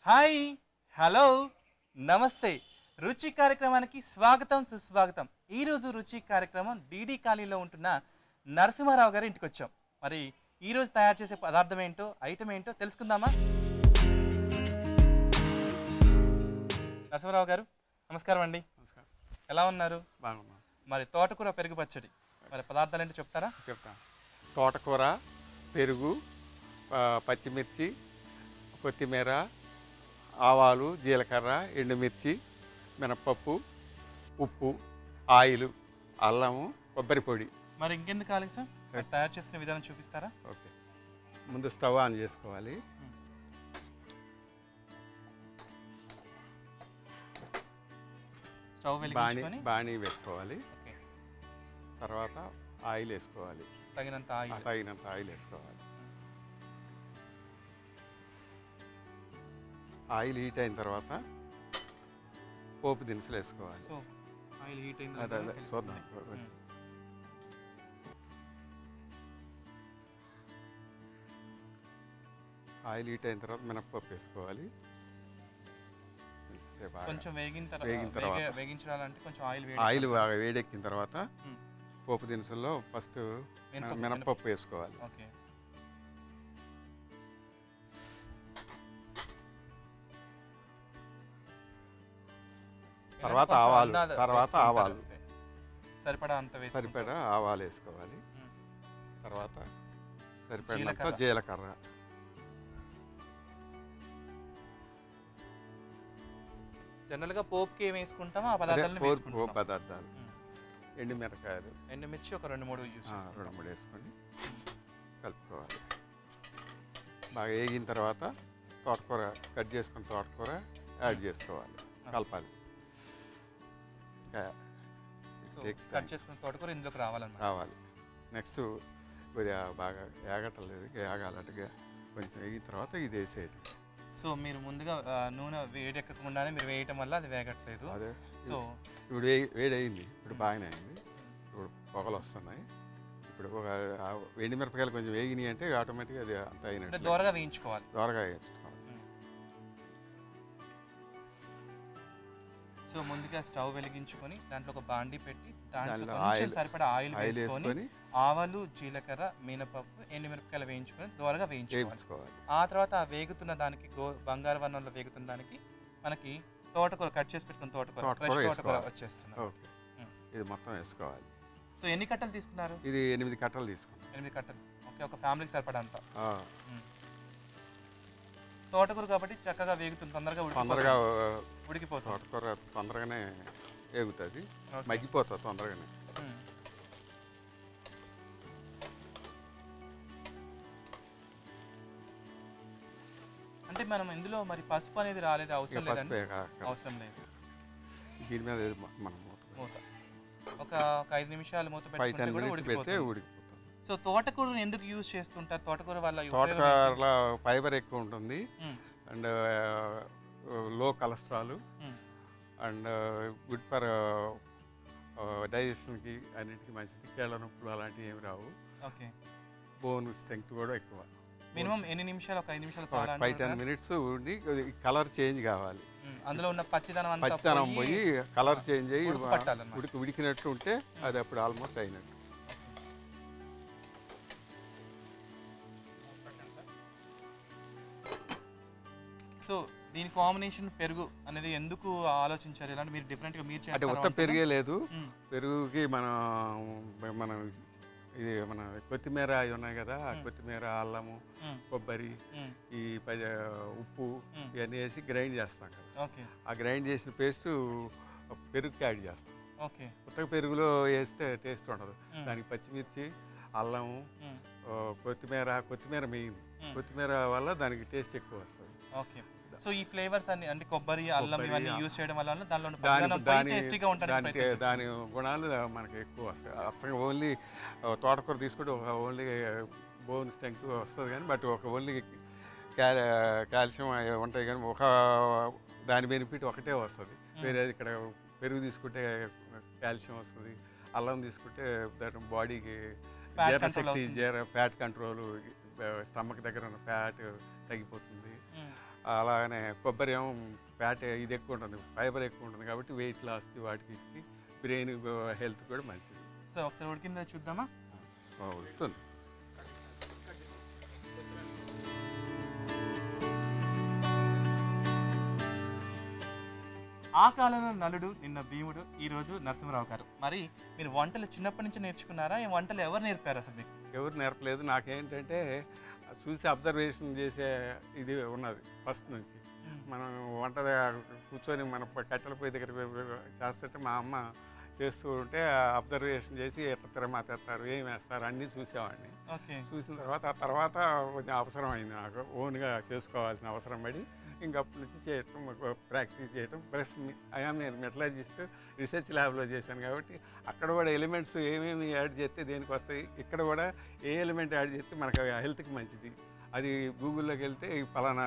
Hi hello నమస్తే రుచి కార్యక్రమానికి స్వాగతం సుస్వాగతం ఈరోజు రుచి కార్యక్రమం డీడీ కాలనీలో ఉంటున్న నరసింహారావు గారి ఇంటికి వచ్చాం మరి ఈరోజు తయారు చేసే పదార్థం ఏంటో ఐటమ్ ఏంటో తెలుసుకుందామా నరసింహారావు గారు నమస్కారం అండి నమస్కారం ఎలా ఉన్నారు బాగున్నాం మరి తోటకూర పెరుగు పచ్చడి మరి పదార్థాలు ఏంటో చెప్తారా చెప్తాను తోటకూర పెరుగు ఆ, పచ్చిమిర్చి కొత్తిమీర ఆవాలు జీలకర్ర ఎండుమిర్చి మినప్పప్పు ఉప్పు ఆయిల్ అల్లము కొబ్బరి పొడి మరి ఇంకెందుకు కాలేదు సార్ మరి తయారు చేసుకునే విధానం చూపిస్తారా ఓకే ముందు స్టవ్ ఆన్ చేసుకోవాలి స్టవ్ బాణీ వెలిగించుకొని బాణీ పెట్టుకోవాలి ఓకే తర్వాత ఆయిల్ వేసుకోవాలి తగినంత ఆ ఆయిల్ తగినంత ఆయిల్ వేసుకోవాలి ఆయిల్ హీట్ అయిన తర్వాత పోపు దినుసులు వేసుకోవాలి సో ఆయిల్ హీట్ అయింది అదే అదే చూద్దాం ఆయిల్ హీట్ అయిన తర్వాత మినప్పప్పు వేసుకోవాలి కొంచెంసేపు ఆగాలి. కొంచెం వేగిన తర్వాత వేగిన తర్వాత. వేగే- వేగించాలంటే కొంచెం ఆయిల్ వేడి ఆయిల్ బాగా వేడెక్కిన తర్వాత మ్మ్. పోపు దినుసుల్లో ఫస్ట్ మినపప్పు, మినప్పప్పు వేసుకోవాలి ఓకే తర్వాత కొంచెం ఆవాలు, అందాజ తర్వాత వేసుకుంటారు ఆవాలు. అంతే. సరిపడా అంత వేసుకుంటారు. సరిపడా ఆవాలు వేసుకోవాలి మ్మ్. తర్వాత సరిపడినంత జీలకర్ర. జీలకర్ర జనరల్ గా పోపుకి ఏం వేసుకుంటామో ఆ అదే పదార్థాలను పోపు వేసుకుంటాం పోపు పదార్థాలు మ్మ్. ఎండుమిరకాయలు ఎండుమిర్చి ఒక రెండు మూడు యూస్ ఆ, చేసుకుంటాం రెండు మూడు వేసుకొని కలుపుకోవాలి బాగా వేగిన తర్వాత తోటకూర కట్ చేసుకున్న తోటకూర యాడ్ చేసుకోవాలి కలపాలి ఇంకా సో takes కట్ time. చేసుకున్న తోటకూర ఇందులోకి రావాలన్నమాట రావాలి నెక్స్ట్ కొద్దిగా బాగా ఏగటలేదు ఏగాలంటే కొంచెం వేగిన తర్వాత ఇది వేసేయటం సో మీరు ముందుగా ఆ, నూనె వేడెక్కకుండానే మీరు వేయటం వల్ల అది వేగట్లేదు అదే సో ఇప్పుడు వే వేడి అయింది ఇప్పుడు బాగానే అయింది ఇప్పుడు పొగలు వస్తున్నాయి ఇప్పుడు ఒక ఆ ఎండు మిరపకాయలు కొంచెం వేగినాయి అంటే ఆటోమేటిక్గా అది అంత అంటే అయినట్టు దూరగా వేయించుకోవాలి దోరగా వేయించుకోవాలి సో ముందుగా స్టవ్ వెలిగించుకొని దాంట్లో ఒక బాండి పెట్టి దాంట్లో దానిలో కొంచెం ఆయిల్- సరిపడా ఆయిల్ ఆయిల్ వేసుకొని వేసుకొని ఆవాలు జీలకర్ర మినపప్పు ఎండుమిరపకాయలు వేయించుకొని దోరగా వేయించుకోవాలి వేయించుకోవాలి ఆ తర్వాత ఆ వేగుతున్న దానికి గో బంగారు వర్ణంలో వేగుతున్న దానికి మనకి తోటకూర కట్ చేసి పెట్టుకున్న తోటకూర తోటకూర ఫ్రెష్ తోటకూర వేసుకోవాలి. వచ్చేస్తుంది ఓకే మ్మ్. ఇది మొత్తం వేసుకోవాలి సో ఎన్ని కట్టలు తీసుకున్నారు ఇది ఎనిమిది కట్టలు తీసుకున్నాం ఎనిమిది కట్టలు ఓకే ఒక ఫ్యామిలీకి సరిపడా అంత ఆ, తోటకూర కాబట్టి చక్కగా వేగుతుంది తొందరగా తొందరగా ఉడికిపోతుంది. ఉడికిపోతుంది తోటకూర తొందరగానే వేగుతుంది ఓకే. మగ్గిపోతుంది తొందరగానే మ్మ్. అంటే మనం ఇందులో మరి పసుపు అనేది రాలేదు ఇక అవసరం పసుపు లేదండి వేయక- అవసరం లేదు దీని మీద ఏది మ- మనం మూత మూత ఒక ఒక ఐదు నిమిషాలు మూత ఫైవ్ పెట్టుకుంటే టెన్ కూడా మినిట్స్ పెడితే ఉడికిపోతుంది ఉడికిపోతుంది సో తోటకూరను ఎందుకు యూజ్ చేస్తుంటారు తోటకూర వల్ల ఉపయోగం ఏంటి? తోటకూరలో ఫైబర్ ఎక్కువ ఉంటుంది hmm. And low cholesterol hmm. And good for డైజెషన్కి అన్నిటికీ మంచిది కీళ్ళ నొప్పులు అలాంటివి ఏమి రావు ఓకే బోన్ స్ట్రెంగ్త్ కూడా ఎక్కువ మినిమం ఎన్ని నిమిషాలు ఒక ఐదు నిమిషాలు చాలా ఫైవ్ టెన్ మినిట్స్ ఉండి కలర్ చేంజ్ కావాలి అందులో ఉన్న పచ్చిదనం అంతా పచ్చితనం పోయి కలర్ చేంజ్ అయ్యి ఉడుకు పట్టాలన్నమాట. ఉడికి ఉడికినట్టు ఉంటే అది అప్పుడు ఆల్మోస్ట్ అయినట్టు సో దీని కాంబినేషన్ పెరుగు అనేది ఎందుకు ఆలోచించారు ఇలాంటి మీరు డిఫరెంట్ గా మీరు అంటే చేస్తారా ఉత్త వంటలు? పెరిగే లేదు మ్మ్. పెరుగుకి మనం మనం ఇది మన కొత్తిమీర అవి ఉన్నాయి కదా ఆ మ్మ్. కొత్తిమీర అల్లము మ్మ్. కొబ్బరి మ్మ్. ఈ ప- ఉప్పు మ్మ్. ఇవన్నీ వేసి గ్రైండ్ చేస్తాం కదా ఓకే ఆ గ్రైండ్ చేసిన పేస్ట్ పెరుగుకి యాడ్ చేస్తాం ఓకే కొత్తగా పెరుగులో వేస్తే టేస్ట్ ఉండదు మ్మ్. దానికి పచ్చిమిర్చి అల్లము మ్మ్. ఆ, కొత్తిమీర కొత్తిమీర మెయిన్ మ్మ్. కొత్తిమీర వల్ల దానికి టేస్ట్ ఎక్కువ వస్తుంది ఓకే సో ఈ ఫ్లేవర్స్ అన్ని అంటే కొబ్బరి అల్లం కొబ్బరి, ఇవన్నీ ఆ. యూజ్ చేయడం వల్ల దానిలో ఉన్న దాని పచ్చదనం పోయి దాని టేస్టీగా దాని ఉంటానికి దాని గుణాలు మనకి ఎక్కువ వస్తాయి అసలు ఓన్లీ తోటకూర తీసుకుంటే ఒక ఓన్లీ బోన్ స్ట్రెంగ్త్ వస్తుంది కానీ బట్ ఒక ఓన్లీ కాల్షియం అవి ఉంటాయి కానీ ఒక దాని బెనిఫిట్ ఒకటే వస్తుంది వేరే ఇక్కడ పెరుగు తీసుకుంటే కాల్షియం వస్తుంది అల్లం తీసుకుంటే దాని బాడీకి Fat control జీర్ణశక్తి అవుతుంది. జీర ఫ్యాట్ కంట్రోల్ స్టమక్ దగ్గర ఉన్న ఫ్యాట్ తగ్గిపోతుంది మ్మ్. అలాగనే కొబ్బరి ఏమో ఫ్యాట్ ఇది ఎక్కువ ఉంటుంది ఫైబర్ ఎక్కువ ఉంటుంది కాబట్టి వెయిట్ లాస్కి వాటికి వీటికి బ్రెయిన్ హెల్త్ కూడా మంచిది సో ఒకసారి ఉడికిందో చూద్దామా అవుతుంది ఆ కాలంలో నలుడు నిన్న భీముడు ఈ రోజు నరసింహరావు గారు మరి మీరు వంటలు చిన్నప్పటి నుంచి నేర్చుకున్నారా ఈ వంటలు ఎవరు నేర్పారు అసలు మీకు ఎవరు నేర్పలేదు నాకేంటంటే చూసి అబ్జర్వేషన్ చేసే ఇది ఉన్నది ఫస్ట్ నుంచి మనం వంట దగ్గర కూర్చొని మన ప- కట్టెల పొయ్యి దగ్గర చేస్తుంటే మా అమ్మ చేస్తూ ఉంటే అబ్జర్వేషన్ చేసి ఎట్లా తిరమా తెస్తారు ఏం వేస్తారు అన్నీ చూసేవాడిని ఓకే చూసిన తర్వాత ఆ తర్వాత కొంచెం అవసరం అయింది నాకు ఓన్గా చేసుకోవాల్సిన అవసరం పడి ఇంకప్పటి నుంచి చేయటం ప్రాక్టీస్ చేయటం ప్లస్ అయా నేను మెటలాజిస్ట్ రీసెర్చ్ ల్యాబ్లో చేశాను కాబట్టి అక్కడ కూడా ఎలిమెంట్స్ ఏమేమి యాడ్ చేస్తే దేనికి వస్తాయి ఇక్కడ కూడా ఏ ఎలిమెంట్ యాడ్ చేస్తే మనకు హెల్త్కి మంచిది అది గూగుల్లోకి వెళ్తే ఈ పలానా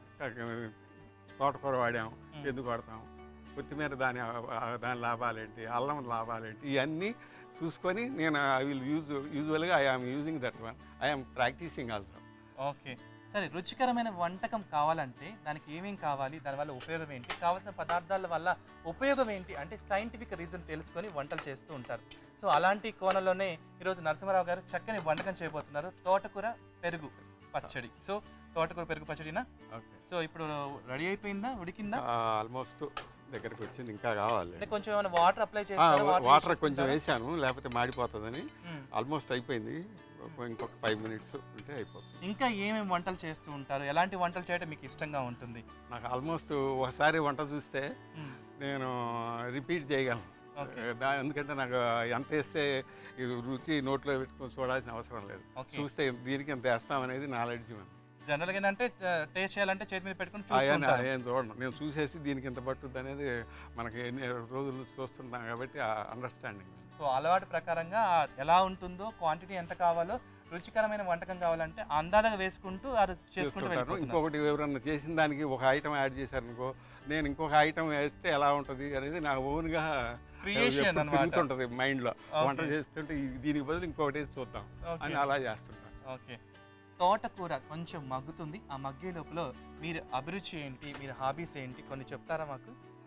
ఇవి తోటకూర వాడాం మ్మ్. ఎందుకు వాడతాం కొత్తిమీర దాని దాని లాభాలేంటి అల్లం లాభాలేంటి ఇవన్నీ చూసుకొని నేను ఐ విల్ యూజ్ యూజువల్గా I am using that one I am practising also okay సరే రుచికరమైన వంటకం కావాలంటే దానికి ఏమేం కావాలి దానివల్ల ఉపయోగం ఏంటి కావాల్సిన పదార్థాల వల్ల ఉపయోగం ఏంటి అంటే సైంటిఫిక్ రీజన్ తెలుసుకొని వంటలు చేస్తూ ఉంటారు సో అలాంటి కోణంలోనే ఈరోజు నరసింహారావు గారు చక్కని వంటకం చేయబోతున్నారు తోటకూర పెరుగు పచ్చడి సో తోటకూర పెరుగు పచ్చడినా ఓకే సో ఇప్పుడు రెడీ అయిపోయిందా ఉడికిందా ఆల్మోస్ట్ దగ్గరికి వచ్చింది ఇంకా కావాలి అంటే కొంచెం ఏమైనా వాటర్ అప్లై ఆ, చేస్తారా వాటర్ కొంచెం వేసాను లేకపోతే మాడిపోతుందని మ్మ్. ఆల్మోస్ట్ అయిపోయింది ఇంకొక ఫైవ్ మినిట్స్ ఉంటే అయిపోతుంది ఇంకా ఏమేమి వంటలు చేస్తూ ఉంటారు ఎలాంటి వంటలు చేయడం మీకు ఇష్టంగా ఉంటుంది నాకు ఆల్మోస్ట్ ఒకసారి వంట చూస్తే మ్మ్. నేను రిపీట్ చేయగలను ఓకే దా- ఎందుకంటే నాకు ఎంత వేస్తే ఇది రుచి నోట్లో పెట్టుకొని చూడాల్సిన అవసరం లేదు ఓకే చూస్తే దీనికి ఎంత వేస్తాం అనేది నాలెడ్జ్ ఉంది జనరల్గా ఏంటంటే టేస్ట్ చేయాలంటే చేతి మీద పెట్టుకుని చూస్తూ ఆయన ఉంటారు. ఏం చూడను నేను చూసేసి దీనికి ఎంత పట్టుద్ది అనేది మనకి ఎన్ని రోజులు చూస్తుంటాం కాబట్టి అండర్స్టాండింగ్ సో అలవాటు ప్రకారంగా ఆ ఎలా ఉంటుందో క్వాంటిటీ ఎంత కావాలో రుచికరమైన వంటకం కావాలంటే అందాదగా వేసుకుంటూ అది చేసుకుంటూ చేస్తుంటాను వెళ్ళిపోతున్నారు ఇంకొకటి ఎవరన్నా చేసిన దానికి ఒక ఐటమ్ యాడ్ చేశారనుకో నేను ఇంకొక ఐటమ్ వేస్తే ఎలా ఉంటుంది అనేది నా ఓన్గా క్రియేషన్ అన్నమాట తిరుగుతుంటుంది మైండ్లో వంట ఓకే. చేస్తుంటే ఈ- దీనికి బదులు ఇంకొకటి వేసి చూద్దాం ఓకే. అని అలా చేస్తుంటాను ఓకే తోటకూర కొంచెం మగ్గుతుంది ఆ మగ్గే లోపల మీరు అభిరుచి ఏంటి మీరు హాబీస్ ఏంటి కొన్ని చెప్తారా మాకు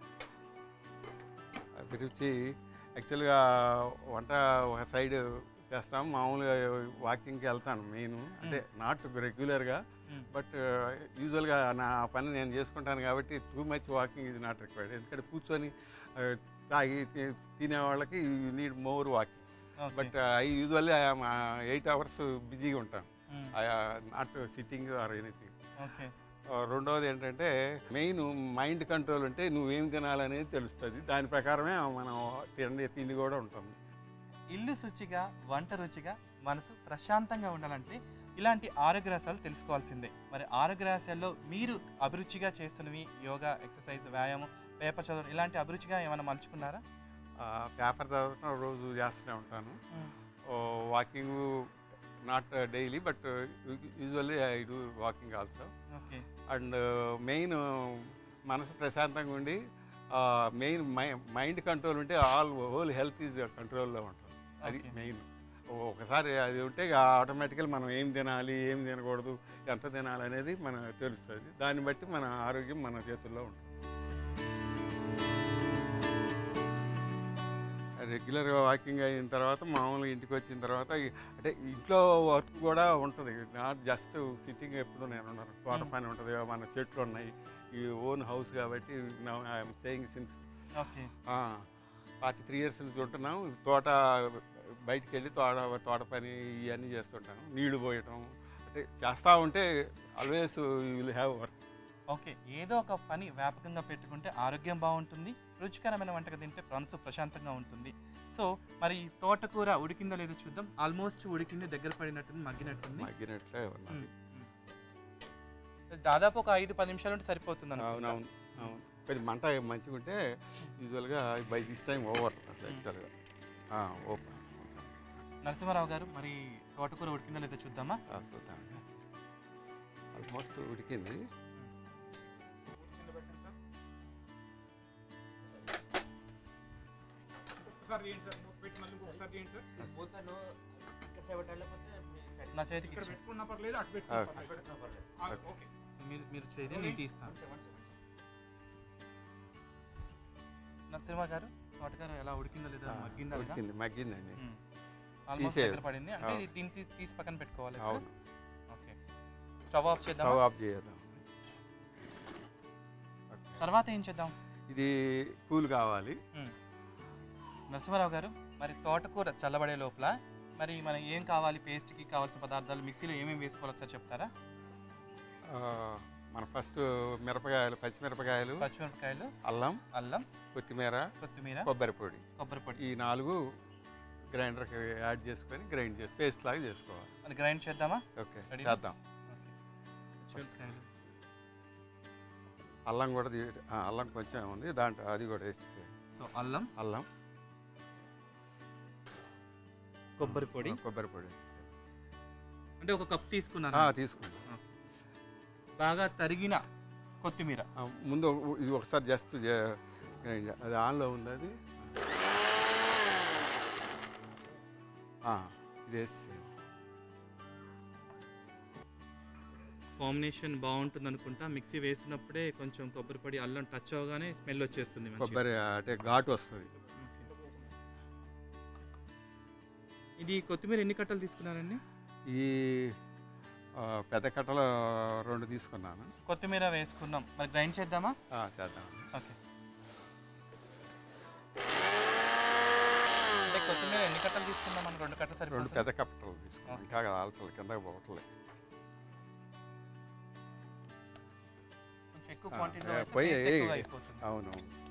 అభిరుచి యాక్చువల్గా వంట ఒక సైడ్ చేస్తాం మామూలుగా వాకింగ్కి వెళ్తాను మెయిన్ అంటే నాట్ రెగ్యులర్గా మ్మ్. బట్ యూజువల్గా నా పని నేను చేసుకుంటాను కాబట్టి టూ మచ్ వాకింగ్ ఇది నాట్ రిక్వైర్డ్ ఎందుకంటే కూర్చొని ఆ, తాగి తి- తినే వాళ్ళకి you need more walking okay. But I usually I'm eight hours బిజీగా ఉంటాను hmm. Not sitting or anything okay రెండవది ఏంటంటే మెయిన్ మైండ్ కంట్రోల్ అంటే నువ్వేం తినాలనేది తెలుస్తుంది దాని ప్రకారమే మనం తిండి తిండి కూడా ఉంటుంది ఇల్లు శుచిగా వంట రుచిగా మనసు ప్రశాంతంగా ఉండాలంటే ఇలాంటి ఆరోగ్య రహస్యాలు తెలుసుకోవాల్సిందే మరి ఆరోగ్య రహస్యాల్లో మీరు అభిరుచిగా చేస్తున్నవి యోగా ఎక్సర్సైజ్ వ్యాయామం పేపర్ చదవడం ఇలాంటి అభిరుచిగా ఏమైనా మలుచుకున్నారా పేపర్ చదవటం రోజు చేస్తూనే ఉంటాను walking not daily but usually I do walking also okay and main మనసు ప్రశాంతంగా ఉండి మెయిన్ మైండ్ కంట్రోల్ ఉంటే ఆల్ హోల్ హెల్త్ ఈజ్ కంట్రోల్లో ఉంటుంది అది Okay. మెయిన్ ఒకసారి అది ఉంటే ఆటోమేటికల్ మనం ఏం తినాలి ఏం తినకూడదు ఎంత తినాలి అనేది మనకు తెలుస్తుంది దాన్ని బట్టి మన ఆరోగ్యం మన చేతుల్లో ఉంటుంది రెగ్యులర్గా వాకింగ్ అయిన తర్వాత మామూలుగా ఇంటికి వచ్చిన తర్వాత ఈ- అంటే ఇంట్లో వర్క్ కూడా ఉంటుంది నాట్ జస్ట్ సిట్టింగ్ ఎప్పుడు నేను ఉన్నాను తోట Hmm. పని ఉంటుంది మన చెట్లు ఉన్నాయి ఈ ఓన్ హౌస్ కాబట్టి I'm saying since okay forty three years నుంచి ఉంటున్నాం తోట బయటికి వెళ్ళి తోట తోట పని ఇవన్నీ చేస్తుంటాను నీళ్లు పోయటం అంటే చేస్తూ ఉంటే always you will have work okay ఏదో ఒక పని వ్యాపకంగా పెట్టుకుంటే ఆరోగ్యం బాగుంటుంది రుచికరమైన వంటగా తింటే మనసు ప్రశాంతంగా ఉంటుంది సో మరి ఈ తోటకూర ఉడికిందో లేదో చూద్దాం ఆల్మోస్ట్ ఉడికింది దగ్గర పడినట్టుంది మగ్గినట్టుంది మగ్గినట్లే ఉన్నది మ్మ్. మ్మ్. దాదాపు ఒక ఐదు పది నిమిషాలు ఉంటే సరిపోతుంది అనుకుంటా. అవునవును అవును కొంచెం మంట మంచిగా ఉంటే యూజువల్గా బై దిస్ టైం ఓవర్ అట్లా యాక్చువల్గా ఓపెన్ నరసింహారావు గారు మరి తోటకూర ఉడికిందో లేదో చూద్దామా చూద్దాం ఆల్మోస్ట్ ఉడికింది ఒకసారి చేయండి సార్ మూత పెట్టి మళ్ళీ ఒకసారి చేయండి సార్ మూతను ఇక్కడ సైడ్ పెట్టాలి లేకపోతే నా చేతికి ఇక్కడ ఇచ్చి. పెట్టుకున్నా పర్లేదు అటు ఓకే. పెట్టుకున్నా పర్లేదు ఆ, ఓకే. ఓకే సో మీరు మీరు చేతి నేను తీస్తాను One second, one second, one second. Narasimha గారు తోటగారు ఎలా ఉడికిందో లేదా ఆ, మగ్గిందా లేదా ఉడికింది మగ్గిందండి ఆల్మోస్ట్ తీసేయచ్చు. దగ్గర పడింది అంటే అవును. ఇది దీన్ని తీ- తీసి పక్కన పెట్టుకోవాలి ఇప్పుడు. అవును ఓకే స్టవ్ ఆఫ్ చేద్దాం స్టవ్ ఆఫ్ చేద్దాం ఓకే. తర్వాత ఏం చేద్దాం ఇది కూల్ కావాలి నరసింహారావు గారు మరి తోటకూర చల్లబడే లోపల మరి మనం ఏం కావాలి పేస్ట్కి కావాల్సిన పదార్థాలు మిక్సీలో ఏమేమి వేసుకోవాలి ఒకసారి చెప్తారా ఆ, మన ఫస్ట్ మిరపకాయలు పచ్చిమిరపకాయలు పచ్చిమిరపకాయలు అల్లం అల్లం కొత్తిమీర కొత్తిమీర కొబ్బరి పొడి కొబ్బరి పొడి ఈ నాలుగు గ్రైండర్కి యాడ్ చేసుకొని గ్రైండ్ చేసి పేస్ట్ లాగా చేసుకోవాలి మరి గ్రైండ్ చేద్దామా ఓకే Ready? చేద్దాం పచ్చిమిరపకాయలు అల్లం కూడా తీ- ఆ, అల్లం కొంచెం ఉంది దాంట్లో అది కూడా వేసి సో అల్లం అల్లం కొబ్బరి పొడి కొబ్బరి పొడి వేసి అంటే ఒక కప్ తీసుకున్నాను తీసుకుందాం బాగా తరిగిన కొత్తిమీర ఆ, ముందు ఇది ఒకసారి జస్ట్ గ్రైండ్ చే- అది ఆన్లో ఉంది అది ఆ, ఇది వేసి కాంబినేషన్ బాగుంటుంది అనుకుంటా మిక్సీ వేస్తున్నప్పుడే కొంచెం కొబ్బరి పొడి అల్లం టచ్ అవగానే స్మెల్ వచ్చేస్తుంది మంచిగా. కొబ్బరి అంటే ఘాటు వస్తుంది ఓకే. ఇది కొత్తిమీర ఎన్ని కట్టలు తీసుకున్నారండి ఈ ఆ, పెద్ద కట్టలు రెండు తీసుకున్నాను కొత్తిమీర వేసుకున్నాం మరి గ్రైండ్ చేద్దామా ఆ, చేద్దాం ఓకే అంటే కొత్తిమీర ఎన్ని కట్టలు తీసుకున్నాం మనం రెండు కట్టలు రెండు సరిపోతుంది పెద్ద కట్టలు తీసుకున్నాను ఓకే. ఇంకా ఆల్టలు కిందకి పోవట్లేదు కొంచెం ఎక్కువ ఆ, క్వాంటిటీలో ఏ, అయితే పోయి taste ఎక్కువగా ఏ, అయిపోతుంది అవును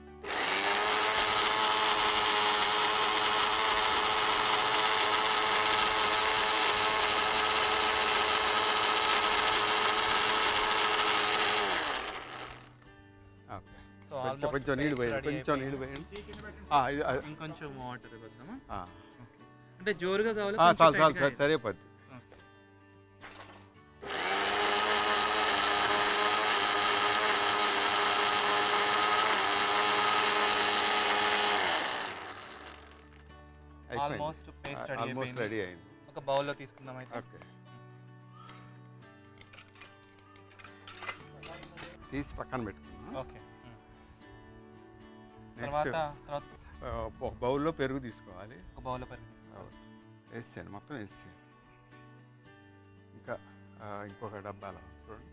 ఓకే సో కొంచెం almost కొంచెం నీళ్ళు paste పోయండి ready కొంచెం అయిపోయింది. నీళ్ళు పోయండి చెయ్యి కింద పెట్టండి. ఆ, ఇది, ఆ, ఇంకొంచెం వాటర్ వద్దామా ఆ. ఓకే. అంటే జోరుగా కావాలి ఆ, కొంచెం చాలు చాలు tight గా చాలు సరిపోద్ది ఓకే. అయిపోయింది ఆల్మోస్ట్ పేస్ట్ రెడీ ఆల్మోస్ట్ అయిపోయింది రెడీ అయింది ఒక బౌల్లో తీసుకుందాం అయితే ఓకే తీసి పక్కన పెట్టుకున్నాం ఓకే ఉమ్. నెక్స్ట్ తర్వాత తర్వాత ఒక బౌల్లో పెరుగు తీసుకోవాలి ఒక బౌల్లో పెరుగు తీసుకోవాలి వేసేయండి మొత్తం వేసేయండి ఇంకా ఆ, ఇంకొక డబ్బాలో చూడండి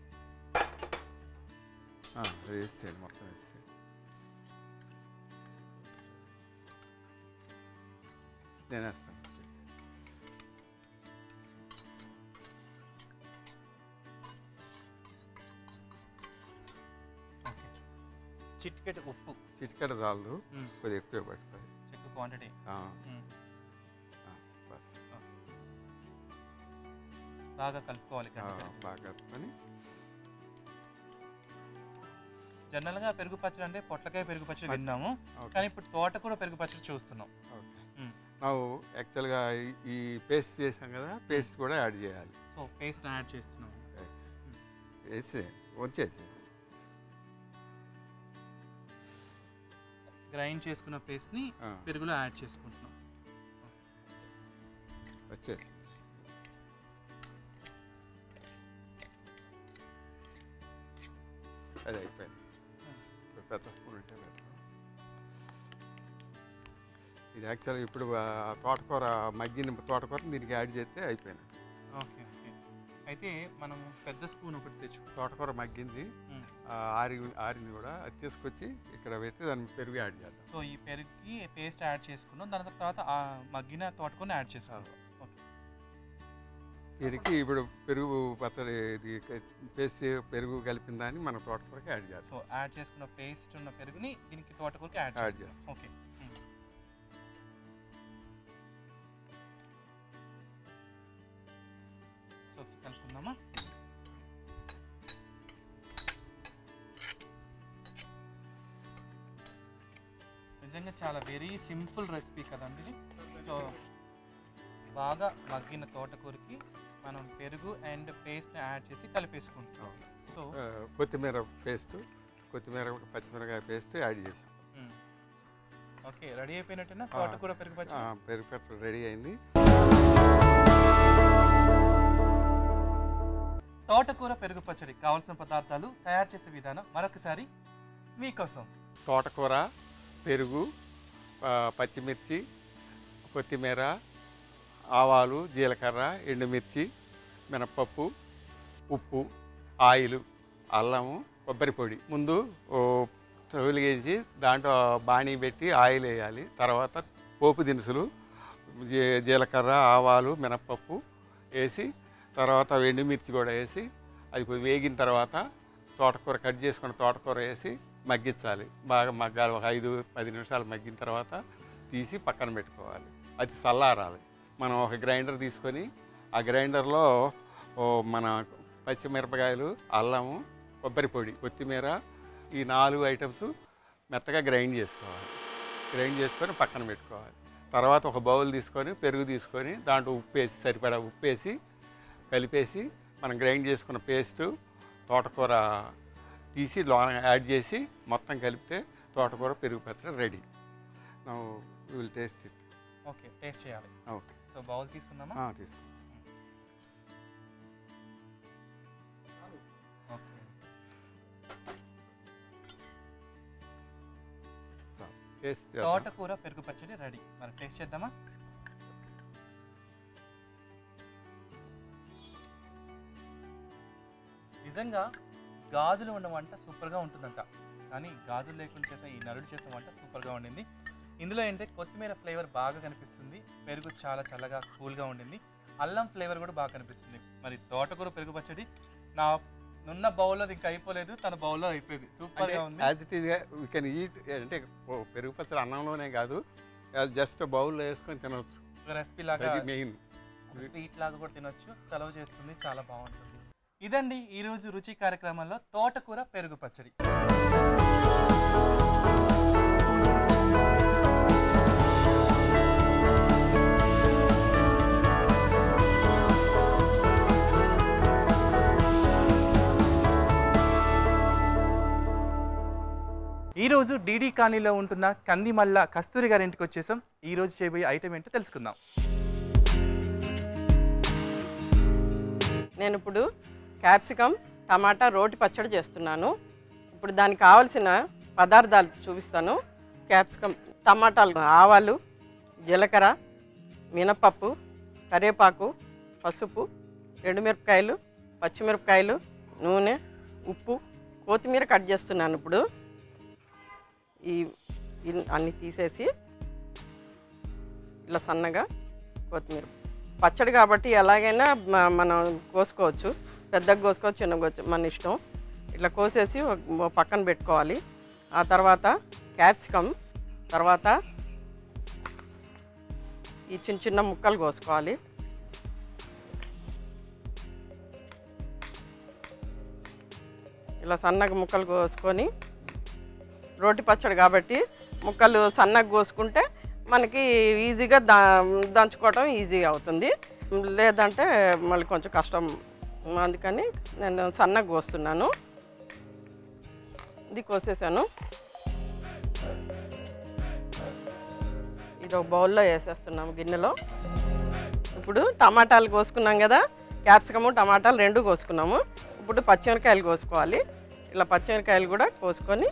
ఆ, అది వేసేయండి మొత్తం వేసేయండి నేను వేస్తాను వచ్చేసి. ఓకే చిటికెట్ ఉప్పు చిటికెట చాలదు ఉమ్. కొద్దిగా ఎక్కువ పడుతుంది చెక్కు క్వాంటిటీ ఆ, ఆ, బస్ బాగా కలుపుకోవాలి ఆ, గట్టిగా. బాగా కలుపుకొని జనరల్గా పెరుగు పచ్చడి అంటే పొట్లకాయ పెరుగు పచ్చడి పచ్చడి. విన్నాము ఓకే. కానీ ఇప్పుడు తోటకూర పెరుగు పచ్చడి చూస్తున్నాం ఓకే మ్మ్. ನಾವು యాక్చువల్గా ఈ- ఈ పేస్ట్ చేసాం కదా పేస్ట్ కూడా యాడ్ చేయాలి సో పేస్ట్ యాడ్ చేస్తున్నాం వేసి వచ్చేసి గ్రైండ్ చేసుకున్న పేస్ట్ని ఆ, పెరుగులో యాడ్ చేసుకుంటున్నాం వచ్చేసి అది అయిపోయింది ఇప్పుడు పెద్ద స్పూన్ ఉంటే better. ఇది యాక్చువల్గా ఇప్పుడు ఆ తోటకూర మగ్గిన తోటకూర దీనికి యాడ్ చేస్తే అయిపోయినట్టు ఓకే ఓకే అయితే మనం పెద్ద స్పూన్ ఒకటి తెచ్చు తోటకూర మగ్గింది మ్మ్. ఆ ఆరి ఆరింది కూడా అది తీసుకొచ్చి ఇక్కడ పెట్టి దాన్ని పెరుగు యాడ్ చేద్దాం సో ఈ పెరుగుకి పేస్ట్ యాడ్ చేసుకున్నాం దాని తర్వాత ఆ మగ్గిన తోటకూర యాడ్ చేసుకున్నాం ఓకే దీనికి ఇప్పుడు పెరుగు పచ్చడి ఇది పేస్ట్ పెరుగు కలిపిన దాన్ని మన తోటకూరకి యాడ్ చేస్తాం సో యాడ్ చేసుకున్న పేస్ట్ ఉన్న పెరుగుని దీనికి తోటకూరకి యాడ్ Add చేస్తాం చేస్తాం. ఓకే మ్మ్. సో కలుపుకుందామా నిజంగా చాలా వెరీ సింపుల్ రెసిపీ కదండి ఇది సో బాగా మగ్గిన తోటకూరకి మనం పెరుగు అండ్ పేస్ట్ని యాడ్ చేసి కలిపేసుకుంటాం సో ఆ, కొత్తిమీర పేస్ట్ కొత్తిమీర పచ్చిమిరకాయ పేస్ట్ యాడ్ చేసాం మ్మ్. ఓకే రెడీ అయిపోయినట్టేనా ఆ. తోటకూర పెరుగు ఆ, పచ్చడి పెరుగు పచ్చడి రెడీ అయింది తోటకూర పెరుగు పచ్చడి కావాల్సిన పదార్థాలు తయారు చేసే విధానం మరొకసారి మీకోసం తోటకూర పెరుగు ఆ, పచ్చిమిర్చి కొత్తిమీర ఆవాలు జీలకర్ర ఎండుమిర్చి మినప్పప్పు ఉప్పు ఆయిల్ అల్లము కొబ్బరి పొడి ముందు ఓ తొలిగేసి దాంట్లో బాణీ పెట్టి ఆయిల్ వేయాలి తర్వాత పోపు దినుసులు జీ- జీలకర్ర ఆవాలు మినప్పప్పు వేసి తర్వాత ఎండుమిర్చి కూడా వేసి అది కొద్ది వేగిన తర్వాత తోటకూర కట్ చేసుకున్న తోటకూర వేసి మగ్గించాలి బాగా మగ్గాలి ఒక ఐదు పది నిమిషాలు మగ్గిన తర్వాత తీసి పక్కన పెట్టుకోవాలి అది చల్లారాలి మనం ఒక గ్రైండర్ తీసుకొని ఆ గ్రైండర్లో ఓ మన పచ్చిమిరపకాయలు అల్లము కొబ్బరి పొడి కొత్తిమీర ఈ నాలుగు ఐటమ్స్ మెత్తగా గ్రైండ్ చేసుకోవాలి గ్రైండ్ చేసుకొని పక్కన పెట్టుకోవాలి తర్వాత ఒక బౌల్ తీసుకొని పెరుగు తీసుకొని దాంట్లో ఉప్పు వేసి సరిపడా ఉప్పు వేసి కలిపేసి మనం గ్రైండ్ చేసుకున్న పేస్టు తోటకూర తీసి లోన యాడ్ చేసి మొత్తం కలిపితే తోటకూర పెరుగు పచ్చడి ready now will taste it okay taste చేయాలి ఓకే సో బౌల్ తీసుకుందామా తీసుకో ఓకే టేస్ట్ తోటకూర పెరుగు పచ్చడి రెడీ మరి టేస్ట్ చేద్దామా నిజంగా గాజులు ఉన్న వంట సూపర్గా ఉంటుందంట కానీ గాజులు లేకుండా చేసే ఈ నరుడు చేసిన వంట సూపర్గా ఉండింది ఇందులో ఏంటంటే కొత్తిమీర ఫ్లేవర్ బాగా కనిపిస్తుంది పెరుగు చాలా చల్లగా కూల్గా ఉండింది అల్లం ఫ్లేవర్ కూడా బాగా కనిపిస్తుంది మరి తోటకూర పెరుగు పచ్చడి నా నున్న బౌల్లో ఇంకా అయిపోలేదు తన బౌల్లో అయిపోయింది సూపర్గా ఉంది as it is we can eat అంటే ఓ పెరుగు పచ్చడి అన్నంలోనే కాదు జస్ట్ బౌల్లో వేసుకొని తినవచ్చు ఒక రెసిపీ లాగా అది మెయిన్ స్వీట్ లాగా కూడా తినొచ్చు చలవ చేస్తుంది చాలా బాగుంటుంది ఇదండి ఈరోజు రుచి కార్యక్రమంలో తోటకూర పెరుగు పచ్చడి ఈరోజు డీడీ కాలనీలో ఉంటున్న కందిమల్ల కస్తూరి గారి ఇంటికి వచ్చేసాం ఈ రోజు చేయబోయే ఐటెం ఏంటో తెలుసుకుందాం నేను ఇప్పుడు క్యాప్సికమ్ టమాటా రోటి పచ్చడి చేస్తున్నాను ఇప్పుడు దానికి కావాల్సిన పదార్థాలు చూపిస్తాను క్యాప్సికమ్ టమాటాలు ఆవాలు జీలకర్ర మినపప్పు కరివేపాకు పసుపు ఎండుమిరపకాయలు పచ్చిమిరపకాయలు నూనె ఉప్పు కొత్తిమీర కట్ చేస్తున్నాను ఇప్పుడు ఈ ఇన్- అన్ని తీసేసి ఇలా సన్నగా కొత్తిమీర పచ్చడి కాబట్టి ఎలాగైనా మ- మనం కోసుకోవచ్చు పెద్దగా కోసుకోవచ్చు చిన్నగా కోసుకోవచ్చు మన ఇష్టం ఇట్లా కోసేసి ఒక- ఓ పక్కన పెట్టుకోవాలి ఆ తర్వాత క్యాప్సికమ్ తర్వాత ఈ చిన్న చిన్న ముక్కలు కోసుకోవాలి ఇలా సన్నగా ముక్కలు కోసుకొని రోటి పచ్చడి కాబట్టి ముక్కలు సన్నగా కోసుకుంటే మనకి ఈజీగా దా దంచుకోవటం ఈజీగా అవుతుంది లేదంటే మళ్ళీ కొంచెం కష్టం అందుకని నేను సన్నగా కోస్తున్నాను ఇది కోసేసాను ఇది ఒక బౌల్లో వేసేస్తున్నాము గిన్నెలో ఇప్పుడు టమాటాలు కోసుకున్నాం కదా క్యాప్సికము టమాటాలు రెండు కోసుకున్నాము ఇప్పుడు పచ్చిమిరకాయలు కోసుకోవాలి ఇలా పచ్చిమిరకాయలు కూడా కోసుకొని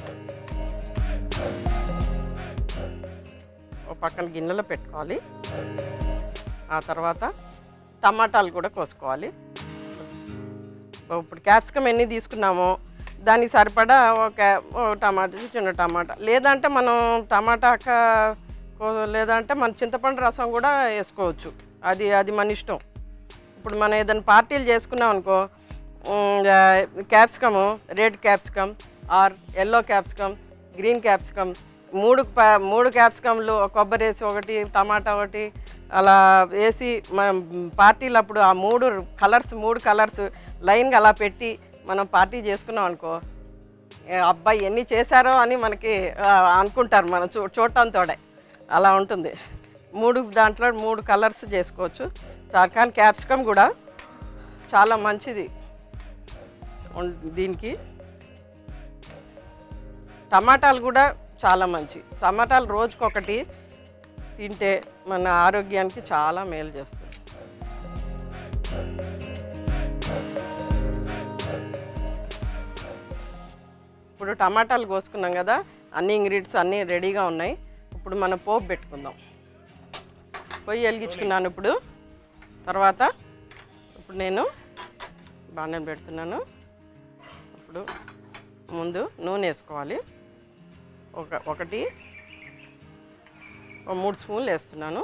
ఒక పక్కన గిన్నెలో పెట్టుకోవాలి ఆ తర్వాత టమాటాలు కూడా కోసుకోవాలి ఇప్పుడు క్యాప్సికమ్ ఎన్ని తీసుకున్నామో దానికి సరిపడా ఒక ఓ టమాటా చిన్న టమాటా లేదంటే మనం టమాటా క- కో- లేదంటే మన చింతపండు రసం కూడా వేసుకోవచ్చు అది అది మన ఇష్టం ఇప్పుడు మనం ఏదైనా పార్టీలు చేసుకున్నాం అనుకో capsicum red capsicum or yellow capsicum green capsicum మూడు ప- మూడు క్యాప్సికమ్లు ఒక కొబ్బరి వేసి ఒకటి టమాటా ఒకటి అలా వేసి మనం పార్టీలు అప్పుడు ఆ మూడు కలర్స్ మూడు కలర్స్ లైన్గా అలా పెట్టి మనం పార్టీ చేసుకున్నాం అనుకో ఏ అబ్బాయి ఎన్ని చేశారో అని మనకి ఆ, అనుకుంటారు మనం చూ చూడటంతోడే అలా ఉంటుంది మూడు దాంట్లో మూడు కలర్స్ చేసుకోవచ్చు చా- కానీ క్యాప్సికమ్ కూడా చాలా మంచిది ఉన్- దీనికి టమాటాలు కూడా చాలా మంచి టమాటాలు రోజుకొకటి తింటే మన ఆరోగ్యానికి చాలా మేలు చేస్తుంది ఇప్పుడు టమాటాలు కోసుకున్నాం కదా అన్ని ఇంగ్రీడియంట్స్ అన్నీ రెడీగా ఉన్నాయి ఇప్పుడు మనం పోపు పెట్టుకుందాం పొయ్యి వెలిగించుకున్నాను ఇప్పుడు తర్వాత ఇప్పుడు నేను బాణం పెడుతున్నాను ఇప్పుడు ముందు నూనె వేసుకోవాలి ఒక ఒకటి ఒక మూడు స్పూన్లు వేస్తున్నాను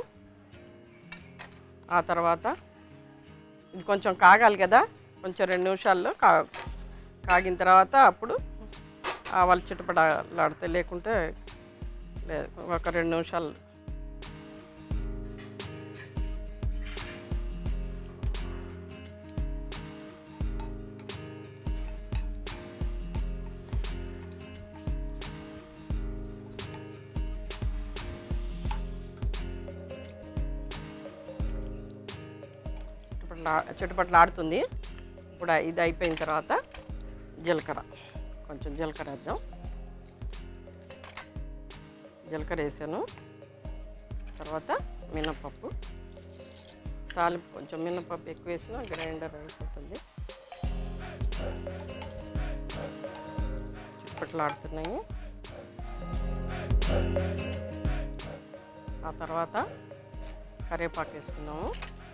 ఆ తర్వాత ఇది కొంచెం కాగాలి కదా కొంచెం రెండు నిమిషాల్లో కా కాగిన తర్వాత అప్పుడు ఆవాలు చిటపడలాడితే లేకుంటే లేదు ఒక రెండు నిమిషాలు చిటపట్లా చిటపట్లాడుతుంది ఇప్పుడు ఇది అయిపోయిన తర్వాత జీలకర్ర కొంచెం జీలకర్ర వేద్దాం జీలకర్ర వేసాను తర్వాత మినపప్పు తాలింపు కొంచెం మినపప్పు ఎక్కువ వేసినా గ్రైండర్ అయిపోతుంది చిట్పట్లాడుతున్నాయి ఆ తర్వాత కరివేపాకు వేసుకుందాము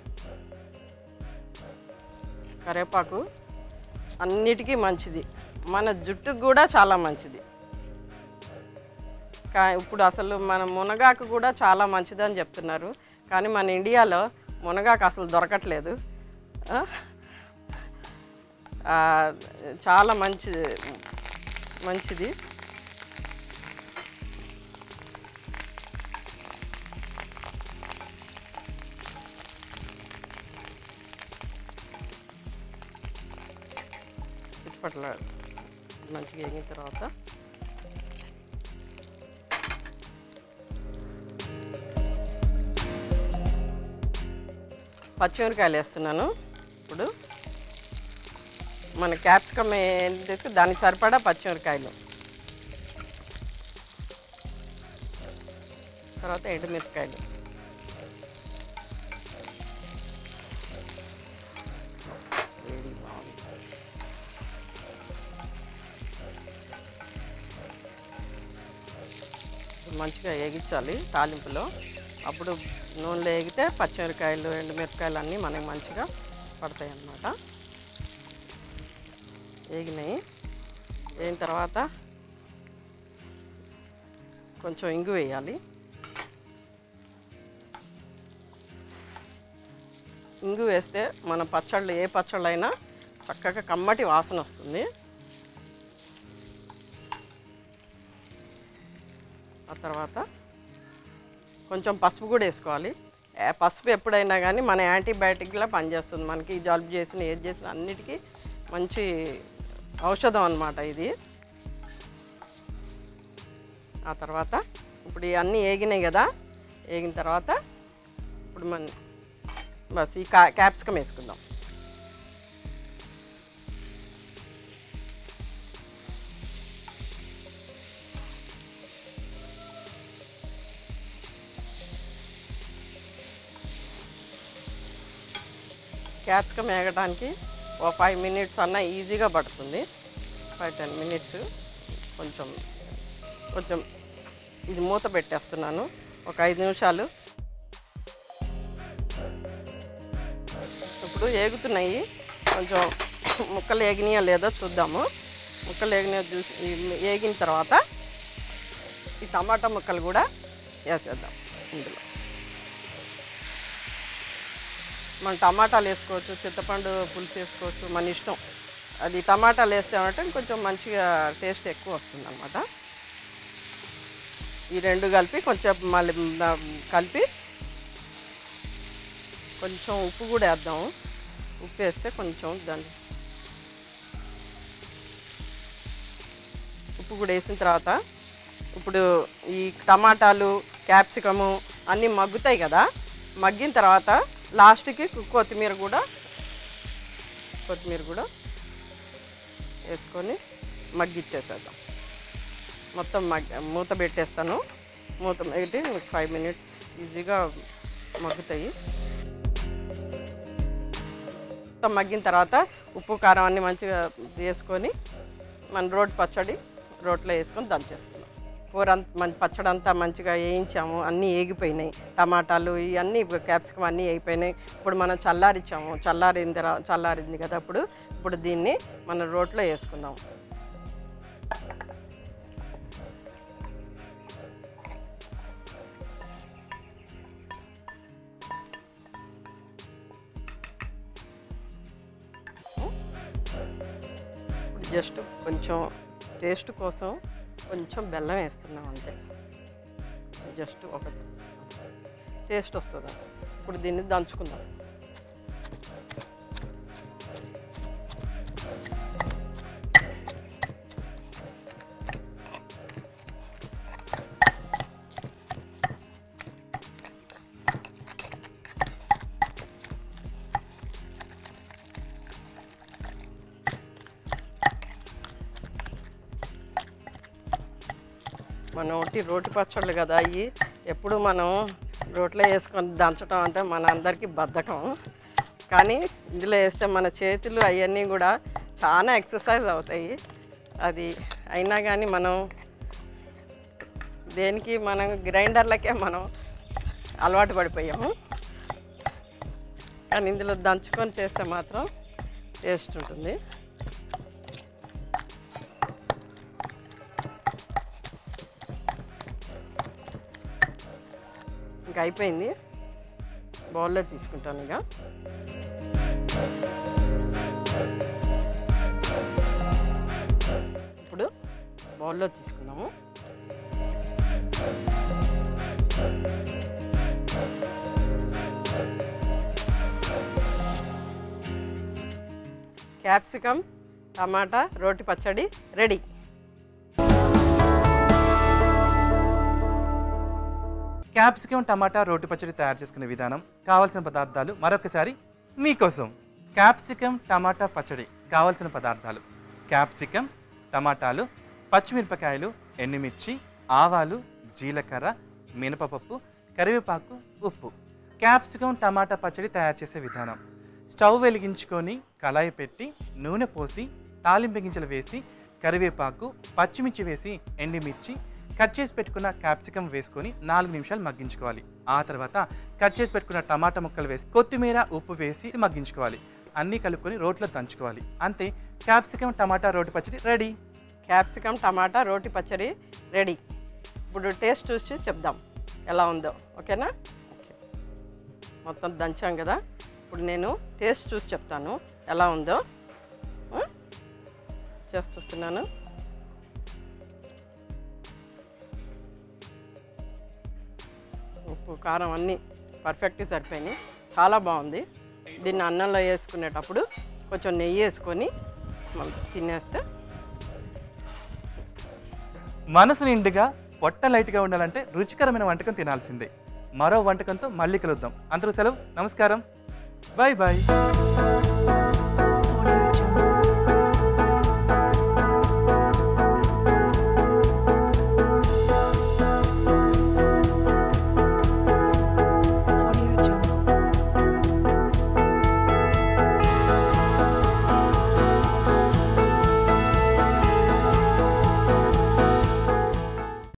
కరివేపాకు అన్నిటికీ మంచిది మన జుట్టుకు కూడా చాలా మంచిది కా ఇప్పుడు అసలు మన మునగాకు కూడా చాలా మంచిది అని చెప్తున్నారు కానీ మన ఇండియాలో మునగాకు అసలు దొరకట్లేదు ఆ? ఆ, చాలా మంచి మంచిది చుట్టుపట్ల మంచిగా వేగిన తర్వాత పచ్చిమిరకాయలు వేస్తున్నాను ఇప్పుడు మన క్యాప్సికమ్ ఏంటంటే దానికి సరిపడా పచ్చిమిరకాయలు తర్వాత ఎండుమిరకాయలు వేడి బాగుంది ఇప్పుడు మంచిగా వేగించాలి తాలింపులో అప్పుడు నూనెలో వేగితే పచ్చిమిరకాయలు ఎండుమిరకాయలు అన్నీ మనకి మంచిగా పడతాయి అన్నమాట వేగినాయి వేగిన తర్వాత కొంచెం ఇంగు వేయాలి ఇంగు వేస్తే మన పచ్చళ్ళు ఏ పచ్చళ్ళు అయినా చక్కగా కమ్మటి వాసన వస్తుంది ఆ తర్వాత కొంచెం పసుపు కూడా వేసుకోవాలి ఏ పసుపు ఎప్పుడైనా కానీ మన యాంటీబయాటిక్లా పనిచేస్తుంది మనకి జలుబు చేసిన ఏది చేసిన అన్నిటికీ మంచి ఔషధం అన్నమాట ఇది ఆ తర్వాత ఇప్పుడు ఇవన్నీ వేగినాయి కదా వేగిన తర్వాత ఇప్పుడు మన బస్ ఈ కా క్యాప్సికమ్ వేసుకుందాం క్యాప్సికమ్ వేగడానికి ఒక ఫైవ్ మినిట్స్ అన్న ఈజీగా పడుతుంది ఫైవ్ టెన్ మినిట్స్ కొంచెం కొంచెం ఇది మూత పెట్టేస్తున్నాను ఒక ఐదు నిమిషాలు ఇప్పుడు ఏగుతున్నాయి కొంచెం ముక్కలు ఏగినాయో లేదో చూద్దాము ముక్కలు ఏగినాయో చూసి ఈ ఏగిన తర్వాత ఈ టమాటా ముక్కలు కూడా వేసేద్దాం ఇందులో మనం టమాటాలు వేసుకోవచ్చు చింతపండు పులుసు వేసుకోవచ్చు మన ఇష్టం అది టమాటాలు వేస్తామంటే కొంచెం మంచిగా టేస్ట్ ఎక్కువ వస్తుంది అనమాట ఈ రెండు కలిపి కొంచెం మళ్ళీ మ- కలిపి కొంచెం ఉప్పు కూడా వేద్దాము ఉప్పు వేస్తే కొంచెం దాన్ని ఉప్పు కూడా వేసిన తర్వాత ఇప్పుడు ఈ టమాటాలు క్యాప్సికము అన్నీ మగ్గుతాయి కదా మగ్గిన తర్వాత లాస్ట్కి కొత్తిమీర కూడా కొత్తిమీర కూడా వేసుకొని మగ్గిచ్చేసేద్దాం మొత్తం మగ్ మూత పెట్టేస్తాను మూత పెట్టి ఫైవ్ మినిట్స్ ఈజీగా మగ్గుతాయి మొత్తం మగ్గిన తర్వాత ఉప్పు కారం అన్నీ మంచిగా వేసుకొని మన రోడ్ పచ్చడి రోట్లో వేసుకొని దంచేసుకున్నాం కూర అంత మంచి పచ్చడి అంతా మంచిగా వేయించాము అన్నీ ఏగిపోయినాయి టమాటాలు ఇవన్నీ క్యాప్సికం అన్నీ వేగిపోయినాయి ఇప్పుడు మనం చల్లారిచ్చాము చల్లారింది తర్వా- చల్లారింది కదా ఇప్పుడు ఇప్పుడు దీన్ని మనం రోట్లో వేసుకుందాం ఇప్పుడు జస్ట్ కొంచెం టేస్ట్ కోసం కొంచెం బెల్లం వేస్తున్నాం అంతే జస్ట్ ఒక టేస్ట్ వస్తుంది ఇప్పుడు దీన్ని దంచుకుందాం మనం ఒకటి రోటి పచ్చళ్ళు కదా అవి ఎప్పుడు మనం రోట్లో వేసుకొని దంచడం అంటే మన అందరికీ బద్ధకం కానీ ఇందులో వేస్తే మన చేతులు అవన్నీ కూడా చాలా ఎక్సర్సైజ్ అవుతాయి అది అయినా కానీ మనం దేనికి మనం గ్రైండర్లకే మనం అలవాటు పడిపోయాము కానీ ఇందులో దంచుకొని చేస్తే మాత్రం టేస్ట్ ఉంటుంది ఇంకా అయిపోయింది బౌల్లో తీసుకుంటాను ఇక ఇప్పుడు బౌల్లో తీసుకుందాము క్యాప్సికమ్ టమాటా రోటి పచ్చడి రెడీ క్యాప్సికం టమాటా రోటి పచ్చడి తయారు చేసుకునే విధానం కావాల్సిన పదార్థాలు మరొకసారి మీకోసం క్యాప్సికం టమాటా పచ్చడి కావాల్సిన పదార్థాలు క్యాప్సికం టమాటాలు పచ్చిమిరపకాయలు ఎండుమిర్చి ఆవాలు జీలకర్ర మినపపప్పు కరివేపాకు ఉప్పు క్యాప్సికం టమాటా పచ్చడి తయారు చేసే విధానం స్టవ్ వెలిగించుకొని కళాయి పెట్టి నూనె పోసి తాలింపు గింజలు వేసి కరివేపాకు పచ్చిమిర్చి వేసి ఎండుమిర్చి కట్ చేసి పెట్టుకున్న క్యాప్సికం వేసుకొని నాలుగు నిమిషాలు మగ్గించుకోవాలి ఆ తర్వాత కట్ చేసి పెట్టుకున్న టమాటా ముక్కలు వేసి కొత్తిమీర ఉప్పు వేసి మగ్గించుకోవాలి అన్నీ కలుపుకొని రోట్లో దంచుకోవాలి అంతే క్యాప్సికం టమాటా రోటి పచ్చడి రెడీ క్యాప్సికమ్ టమాటా రోటి పచ్చడి రెడీ ఇప్పుడు టేస్ట్ చూసి చెప్దాం ఎలా ఉందో ఓకేనా ఓకే మొత్తం దంచాం కదా ఇప్పుడు నేను టేస్ట్ చూసి చెప్తాను ఎలా ఉందో ఆ? చేసి చూస్తున్నాను ఉప్పు కారం అన్నీ పర్ఫెక్ట్గా సరిపోయినాయి చాలా బాగుంది దీన్ని అన్నంలో వేసుకునేటప్పుడు కొంచెం నెయ్యి వేసుకొని మనం తినేస్తే మనసు నిండుగా పొట్ట లైట్గా ఉండాలంటే రుచికరమైన వంటకం తినాల్సిందే మరో వంటకంతో మళ్ళీ కలుద్దాం అందరూ సెలవు నమస్కారం బాయ్ బాయ్